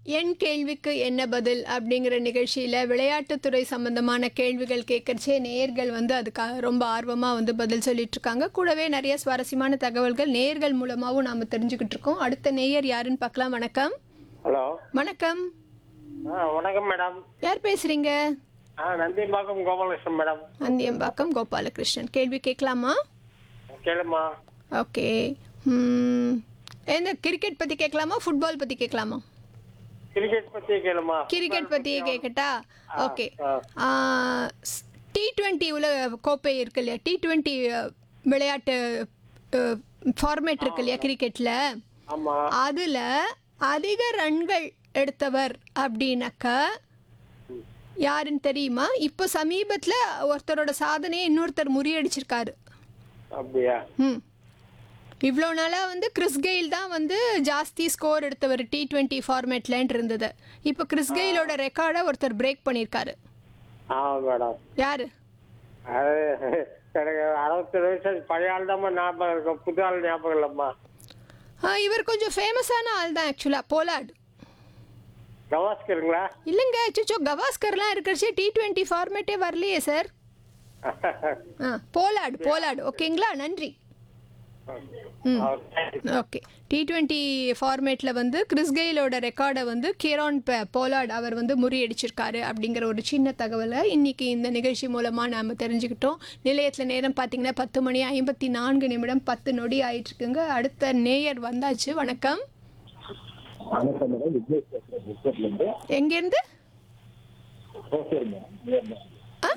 என் கேள்விக்கு என்ன பதில் அப்படிங்கிற நிகழ்ச்சியில் விளையாட்டுத்துறை சம்பந்தமான கேள்விகள் கேட்கறச்சே நேயர்கள் வந்து அதுக்காக ரொம்ப ஆர்வமாக வந்து பதில் சொல்லிட்டு இருக்காங்க கூடவே நிறைய சுவாரஸ்யமான தகவல்கள் நேயர்கள் மூலமாகவும் நாம் தெரிஞ்சுக்கிட்டு இருக்கோம் அடுத்த நேயர் யாருன்னு பார்க்கலாம் வணக்கம் ஹலோ வணக்கம் ஆ வணக்கம் மேடம் யார் பேசுறீங்க ஆ நந்திம்பாக்கம் கோபாலகிருஷ்ணன் மேடம் அந்தியம்பாக்கம் கோபாலகிருஷ்ணன் கேள்வி கேட்கலாமா கேளுமா ஓகே எந்த கிரிக்கெட் பற்றி கேட்கலாமா ஃபுட்பால் பற்றி கேட்கலாமா கிரிக்கெட் பத்தி கேளுமா கிரிக்கெட் பற்றியே கேட்கட்டா ஓகே ஆ. டி டுவெண்ட்டி உலக கோப்பை இருக்கு இல்லையா டி டுவெண்ட்டி விளையாட்டு ஃபார்மேட் இருக்கு இல்லையா கிரிக்கெட்டில் ஆமா அதில் அதிக ரன்கள் எடுத்தவர் அப்படின்னாக்கா யாருன்னு தெரியுமா இப்போ சமீபத்தில் ஒருத்தரோட சாதனையை இன்னொருத்தர் முறியடிச்சிருக்காரு அப்படியா ம் இவ்வளோ நாளாக வந்து கிறிஸ் கெயில் தான் வந்து ஜாஸ்தி ஸ்கோர் எடுத்தவர் டி டுவெண்ட்டி ஃபார்மேட்லன்ட்டு இருந்தது இப்போ கிறிஸ் கெயிலோட ரெக்கார்டை ஒருத்தர் பிரேக் பண்ணியிருக்காரு ஆமா மேடம் யாரு அது எனக்கு அறுபத்தேழு வயசு பழைய ஆள் தான் ஞாபகம் இருக்கும் புது ஆள் ஞாபகம் இல்லைம்மா ஆ, இவர் கொஞ்சம் ஃபேமஸான ஆள் தான் ஆக்சுவலாக போலாட் கவாஸ்கருங்களா இல்லைங்க அச்சோ கவாஸ்கர்லாம் இருக்கிறச்சே டி டுவெண்ட்டி ஃபார்மேட்டே வரலையே சார் ஆ போலாட் போலாட் ஓகேங்களா நன்றி ம் ஓகே டி டுவெண்ட்டி ஃபார்மேட்டில் வந்து கிறிஸ் கெயிலோட ரெக்கார்டை வந்து கிரான் ப போலாட் அவர் வந்து முறியடிச்சிருக்காரு அப்படிங்கிற ஒரு சின்ன தகவலை இன்னைக்கு இந்த நிகழ்ச்சி மூலமாக நாம் தெரிஞ்சுக்கிட்டோம் நிலையத்தில் நேரம் பார்த்தீங்கன்னா பத்து மணி ஐம்பத்தி நான்கு நிமிடம் பத்து நொடி ஆயிட்டுருக்குங்க அடுத்த நேயர் வந்தாச்சு வணக்கம் வணக்கம் மேடம் விக்னேஷ் பேசுறேன் விக்னேஷ்லேருந்து எங்கேருந்து ஓசூர் மேடம் ஆ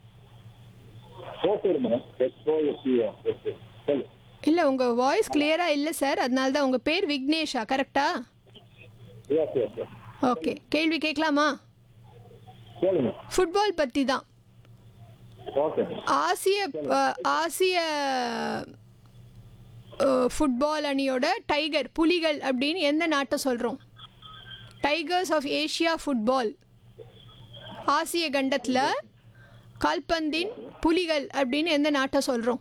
ஓசூர் மேடம் எஸ்ஓஎஸ்சி ஓசூர் சொல்லு இல்லை உங்கள் வாய்ஸ் கிளியராக இல்லை சார் அதனால தான் உங்கள் பேர் விக்னேஷா கரெக்டா எஸ் எஸ் எஸ் ஓகே கேள்வி கேட்கலாமா சொல்லுங்க ஃபுட்பால் பற்றி தான் ஓகே ஆசிய அஹ், ஆசிய அஹ், ஃபுட்பால் அணியோட டைகர் புலிகள் அப்படின்னு எந்த நாட்டை சொல்கிறோம் டைகர்ஸ் ஆஃப் ஏஷியா ஃபுட்பால் ஆசிய கண்டத்தில் கால்பந்தின் புலிகள் அப்படின்னு எந்த நாட்டை சொல்கிறோம்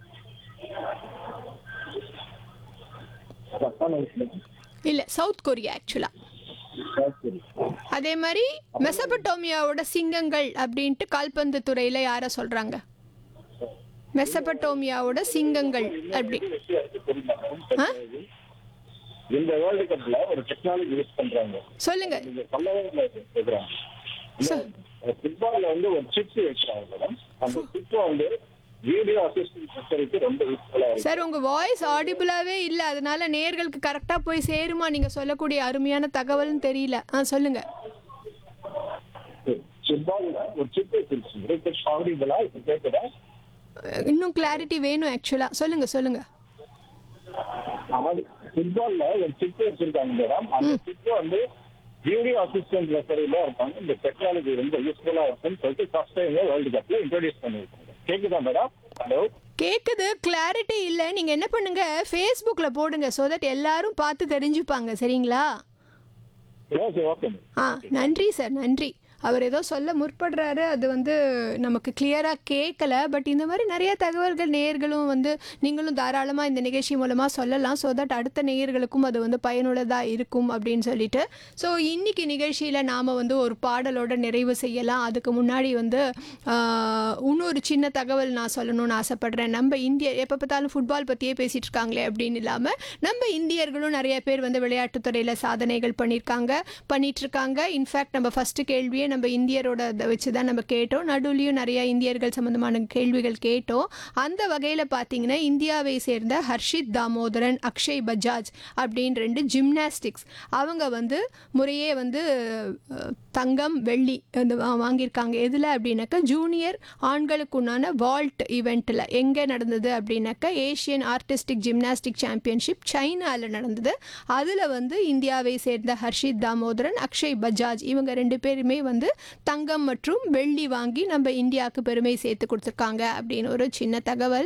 தப்பான விஷயம் இல்லை சவுத் கொரியா ஆக்சுவலாக சரி அதே மாதிரி மெசபட்டோமியாவோட சிங்கங்கள் அப்படின்ட்டு கால்பந்து துறையில் யாரை சொல்கிறாங்க மெசபட்டோமியாவோட சிங்கங்கள் அப்படி ஆ இந்த வேர்ல்டு கப்ல ஒரு டெக்னாலஜி யூஸ் பண்றாங்க சொல்லுங்க நீங்க சொல்லவே இல்லை கேக்குறாங்க ஃபுட்பால்ல வந்து ஒரு சிப் வைக்கிறாங்க மேடம் அந்த சிப் வந்து வீடியோ அசிஸ்டன்ட் ஃபெசிலிட்டி ரொம்ப யூஸ்ஃபுல்லா இருக்கு சார் உங்க வாய்ஸ் ஆடிபிளாவே இல்ல அதனால நேர்களுக்கு கரெக்டா போய் சேருமா நீங்க சொல்லக்கூடிய அருமையான தகவல்னு தெரியல ஆ சொல்லுங்க ஃபுட்பால்ல ஒரு சிப் வச்சிருக்கீங்க ஆடிபிளா இப்ப கேக்குதா அஹ், இன்னும் கிளாரிட்டி வேணும் ஆக்சுவலா சொல்லுங்க சொல்லுங்க அதாவது ஃபுட்பால்ல ஒரு சிப் வச்சிருக்காங்க மேடம் அந்த சிப் வந்து வீடியோ அசிஸ்டன்ட் ரெஃபரில இருப்பாங்க இந்த டெக்னாலஜி ரொம்ப யூஸ்ஃபுல்லா இருக்கும்னு சொல்லிட்டு ஃபர்ஸ்ட் டைம் வேர்ல்டு கப்ல இன்ட்ரோடியூஸ் பண்ணிருக்காங்க கேக்குதா மேடம் ஹலோ கேக்குது கிளாரிட்டி இல்லை நீங்க என்ன பண்ணுங்க ஃபேஸ்புக்ல போடுங்க ஸோ தட் எல்லாரும் பார்த்து தெரிஞ்சுப்பாங்க சரிங்களா ஓகே ஓகே ஆ நன்றி சார் நன்றி அவர் ஏதோ சொல்ல முற்படுறாரு அது வந்து நமக்கு கிளியராக கேட்கல பட் இந்த மாதிரி நிறைய தகவல்கள் நேயர்களும் வந்து நீங்களும் தாராளமாக இந்த நிகழ்ச்சி மூலமாக சொல்லலாம் ஸோ தட் அடுத்த நேயர்களுக்கும் அது வந்து பயனுள்ளதாக இருக்கும் அப்படின்னு சொல்லிட்டு ஸோ இன்னைக்கு நிகழ்ச்சியில் நாம் வந்து ஒரு பாடலோட நிறைவு செய்யலாம் அதுக்கு முன்னாடி வந்து ஆ, இன்னொரு சின்ன தகவல் நான் சொல்லணும்னு ஆசைப்படுறேன் நம்ம இந்திய எப்போ பார்த்தாலும் ஃபுட்பால் பற்றியே பேசிகிட்டு இருக்காங்களே அப்படின்னு இல்லாமல் நம்ம இந்தியர்களும் நிறைய பேர் வந்து விளையாட்டுத்துறையில் சாதனைகள் பண்ணியிருக்காங்க பண்ணிட்டு இருக்காங்க இன்ஃபேக்ட் நம்ம ஃபர்ஸ்ட் கேள்வியே நம்ம இந்தியரோட இதை வச்சு தான் நம்ம கேட்டோம் நடுவுலையும் நிறைய இந்தியர்கள் சம்மந்தமான கேள்விகள் கேட்டோம் அந்த வகையில் பார்த்தீங்கன்னா இந்தியாவை சேர்ந்த ஹர்ஷித் தாமோதரன் அக்ஷய் பஜாஜ் அப்படின்னு ரெண்டு ஜிம்னாஸ்டிக்ஸ் அவங்க வந்து முறையே வந்து அஹ், தங்கம் வெள்ளி அந்த வா- வாங்கியிருக்காங்க எதில் அப்படின்னாக்கா ஜூனியர் ஆண்களுக்குண்டான வால்ட் ஈவெண்ட்டில் எங்கே நடந்தது அப்படின்னாக்கா ஏஷியன் ஆர்டிஸ்டிக் ஜிம்னாஸ்டிக் சாம்பியன்ஷிப் சைனாவில் நடந்தது அதில் வந்து இந்தியாவை சேர்ந்த ஹர்ஷித் தாமோதரன் அக்ஷய் பஜாஜ் இவங்க ரெண்டு பேருமே வந்து தங்கம் மற்றும் வெள்ளி வாங்கி நம்ம இந்தியாவுக்கு பெருமை சேர்த்து கொடுத்துருக்காங்க அப்படின்னு ஒரு சின்ன தகவல்